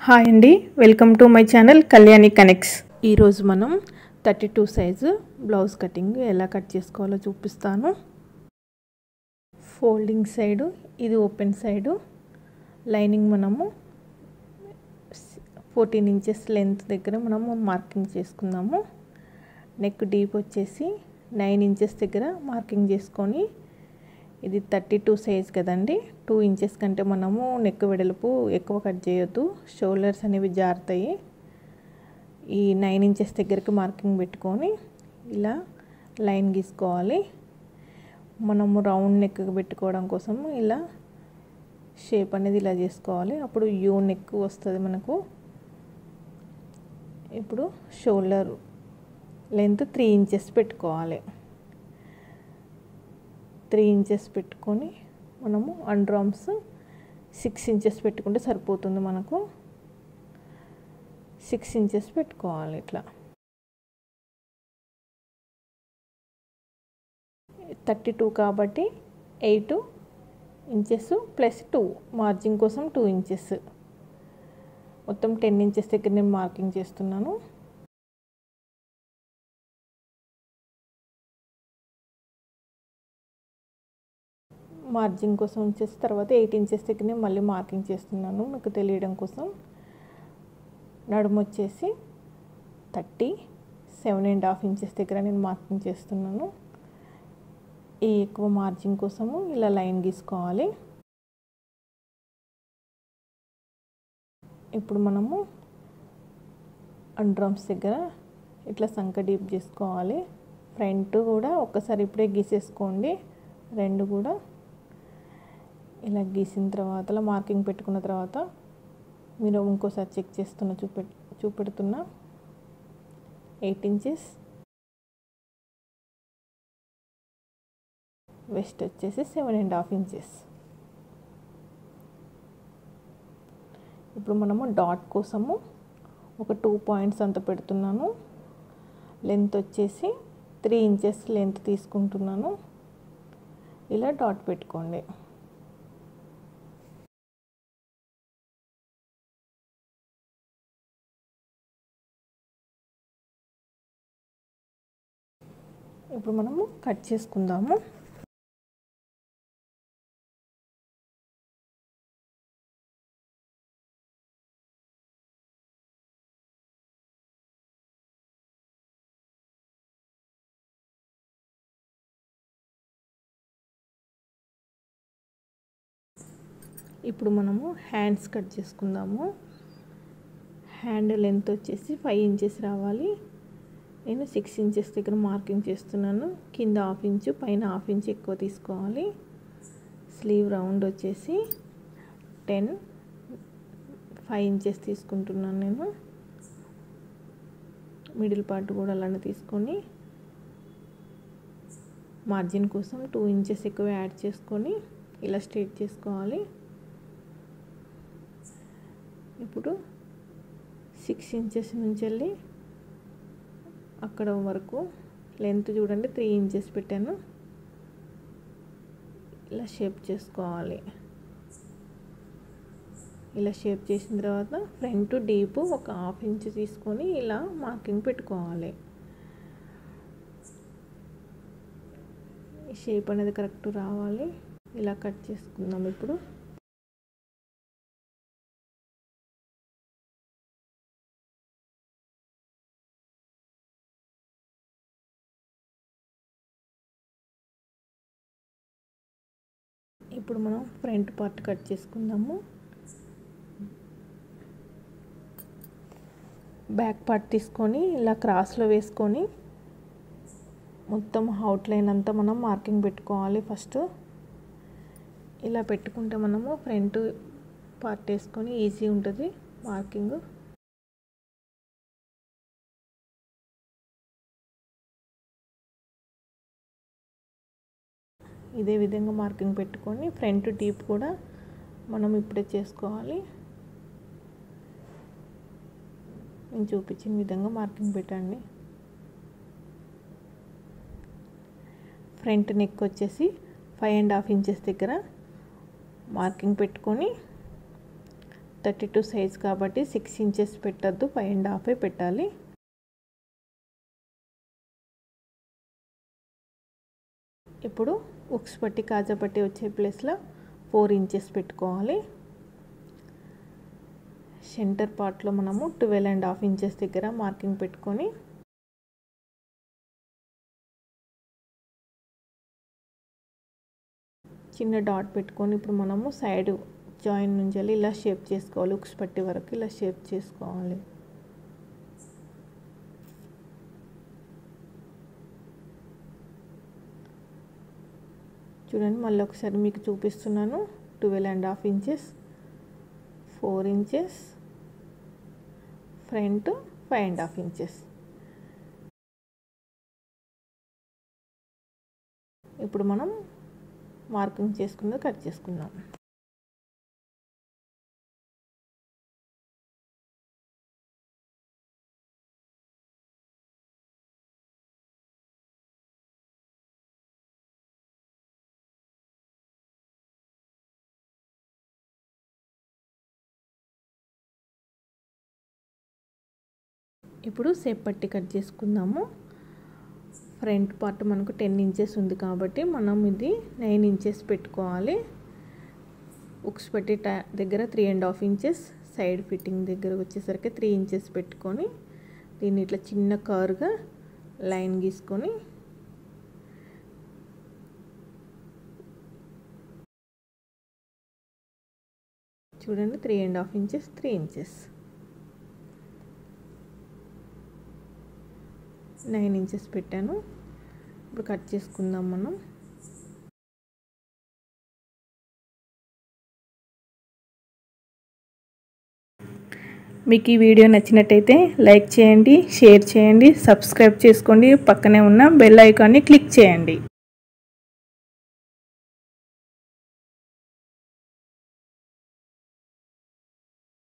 hi అండి welcome to my channel Kalyani connects ఈరోజు మనం thirty two size blouse cutting ఎలా కట్ చేసుకోవాలో చూపిస్తాను ఫోల్డింగ్ సైడు ఇది ఓపెన్ సైడు లైనింగ్ మనము ఫోర్టీన్ ఇంచెస్ లెంత్ దగ్గర మనము మార్కింగ్ చేసుకుందాము నెక్ డీప్ వచ్చేసి నైన్ ఇంచెస్ దగ్గర మార్కింగ్ చేసుకొని ఇది థర్టీ టూ సైజ్ కదండి టూ ఇంచెస్ కంటే మనము నెక్ వెడల్పు ఎక్కువ కట్ చేయొద్దు షోల్డర్స్ అనేవి జారుతాయి ఈ నైన్ ఇంచెస్ దగ్గరికి మార్కింగ్ పెట్టుకొని ఇలా లైన్ గీసుకోవాలి మనము రౌండ్ నెక్ పెట్టుకోవడం కోసం ఇలా షేప్ అనేది ఇలా చేసుకోవాలి అప్పుడు యూ నెక్ వస్తుంది మనకు ఇప్పుడు షోల్డర్ లెంత్ త్రీ ఇంచెస్ పెట్టుకోవాలి త్రీ ఇంచెస్ పెట్టుకొని మనము అండ్రామ్స్ సిక్స్ ఇంచెస్ పెట్టుకుంటే సరిపోతుంది మనకు సిక్స్ ఇంచెస్ పెట్టుకోవాలి ఇట్లా థర్టీ టూ కాబట్టి eight inches plus two margin కోసం టూ ఇంచెస్ మొత్తం టెన్ ఇంచెస్ దగ్గర నేను మార్కింగ్ చేస్తున్నాను మార్జిన్ కోసం వచ్చేసి తర్వాత ఎయిట్ ఇంచెస్ దగ్గరనే మళ్ళీ మార్కింగ్ చేస్తున్నాను మీకు తెలియడం కోసం నడుము వచ్చేసి thirty seven and half inches దగ్గర నేను మార్కింగ్ చేస్తున్నాను ఈ ఎక్కువ మార్జిన్ కోసము ఇలా లైన్ గీసుకోవాలి ఇప్పుడు మనము అండ్రమ్స్ దగ్గర ఇట్లా సంక డీప్ చేసుకోవాలి ఫ్రంట్ కూడా ఒక్కసారి ఇప్పుడే గీసేసుకోండి రెండు కూడా ఇలా గీసిన తర్వాత మార్కింగ్ పెట్టుకున్న తర్వాత మీరు ఇంకోసారి చెక్ చేస్తున్న చూపె చూపెడుతున్న ఎయిట్ ఇంచెస్ వెస్ట్ వచ్చేసి సెవెన్ అండ్ హాఫ్ ఇంచెస్ ఇప్పుడు మనము డాట్ కోసము ఒక టూ పాయింట్స్ అంత పెడుతున్నాను లెంత్ వచ్చేసి త్రీ ఇంచెస్ లెంత్ తీసుకుంటున్నాను ఇలా డాట్ పెట్టుకోండి ఇప్పుడు మనము కట్ చేసుకుందాము ఇప్పుడు మనము హ్యాండ్స్ కట్ చేసుకుందాము హ్యాండ్ లెంత్ వచ్చేసి ఫైవ్ ఇంచెస్ రావాలి నేను సిక్స్ ఇంచెస్ దగ్గర మార్కింగ్ చేస్తున్నాను కింద హాఫ్ ఇంచు పైన హాఫ్ ఇంచ్ ఎక్కువ తీసుకోవాలి స్లీవ్ రౌండ్ వచ్చేసి టెన్ ఫైవ్ ఇంచెస్ తీసుకుంటున్నాను నేను మిడిల్ పార్ట్ కూడా అలానే తీసుకొని మార్జిన్ కోసం టూ ఇంచెస్ ఎక్కువ యాడ్ చేసుకొని ఇలా స్ట్రేట్ చేసుకోవాలి ఇప్పుడు సిక్స్ ఇంచెస్ నుంచి వెళ్ళి అక్కడ వరకు లెంత్ చూడండి త్రీ ఇంచెస్ పెట్టాను ఇలా షేప్ చేసుకోవాలి ఇలా షేప్ చేసిన తర్వాత ఫ్రంట్ డీప్ ఒక హాఫ్ ఇంచ్ తీసుకొని ఇలా మార్కింగ్ పెట్టుకోవాలి షేప్ అనేది కరెక్ట్ రావాలి ఇలా కట్ చేసుకుందాం ఇప్పుడు ఇప్పుడు మనం ఫ్రంట్ పార్ట్ కట్ చేసుకుందాము బ్యాక్ పార్ట్ తీసుకొని ఇలా క్రాస్లో వేసుకొని మొత్తం అవుట్లైన్ అంతా మనం మార్కింగ్ పెట్టుకోవాలి ఫస్ట్ ఇలా పెట్టుకుంటే మనము ఫ్రంట్ పార్ట్ వేసుకొని ఈజీ ఉంటుంది మార్కింగ్ ఇదే విధంగా మార్కింగ్ పెట్టుకొని ఫ్రంట్ డీప్ కూడా మనం ఇప్పుడే చేసుకోవాలి నేను చూపించిన విధంగా మార్కింగ్ పెట్టండి ఫ్రంట్ నెక్ వచ్చేసి ఫైవ్ అండ్ హాఫ్ ఇంచెస్ దగ్గర మార్కింగ్ పెట్టుకొని థర్టీ టూ సైజ్ కాబట్టి సిక్స్ ఇంచెస్ పెట్టద్దు ఫైవ్ అండ్ హాఫే పెట్టాలి ఇప్పుడు ఉక్స్ పట్టి కాజా పట్టి వచ్చే ప్లేస్లో ఫోర్ ఇంచెస్ పెట్టుకోవాలి సెంటర్ పార్ట్లో మనము ట్వెల్వ్ అండ్ హాఫ్ ఇంచెస్ దగ్గర మార్కింగ్ పెట్టుకొని చిన్న డాట్ పెట్టుకొని ఇప్పుడు మనము సైడ్ జాయిన్ నుంచి వెళ్ళి ఇలా షేప్ చేసుకోవాలి ఉక్స్ పట్టి వరకు ఇలా షేప్ చేసుకోవాలి చూడండి మళ్ళీ ఒకసారి మీకు చూపిస్తున్నాను twelve and half inches four inches front five and half inches ఇప్పుడు మనం మార్కింగ్ చేసుకున్నది కట్ చేసుకుందాం ఇప్పుడు సేప్ పట్టి కట్ చేసుకుందాము ఫ్రంట్ పార్ట్ మనకు టెన్ ఇంచెస్ ఉంది కాబట్టి మనం ఇది నైన్ ఇంచెస్ పెట్టుకోవాలి ఉక్స్ పెట్టి దగ్గర three and half inches side fitting దగ్గర వచ్చేసరికి త్రీ ఇంచెస్ పెట్టుకొని దీన్ని ఇట్లా చిన్న కర్గా లైన్ గీసుకొని చూడండి three and half inches three inches nine inches పెట్టాను ఇప్పుడు కట్ చేసుకుందాం మనం మీకు ఈ వీడియో నచ్చినట్టయితే లైక్ చేయండి షేర్ చేయండి సబ్స్క్రైబ్ చేసుకోండి పక్కనే ఉన్న బెల్ ఐకాన్ని క్లిక్ చేయండి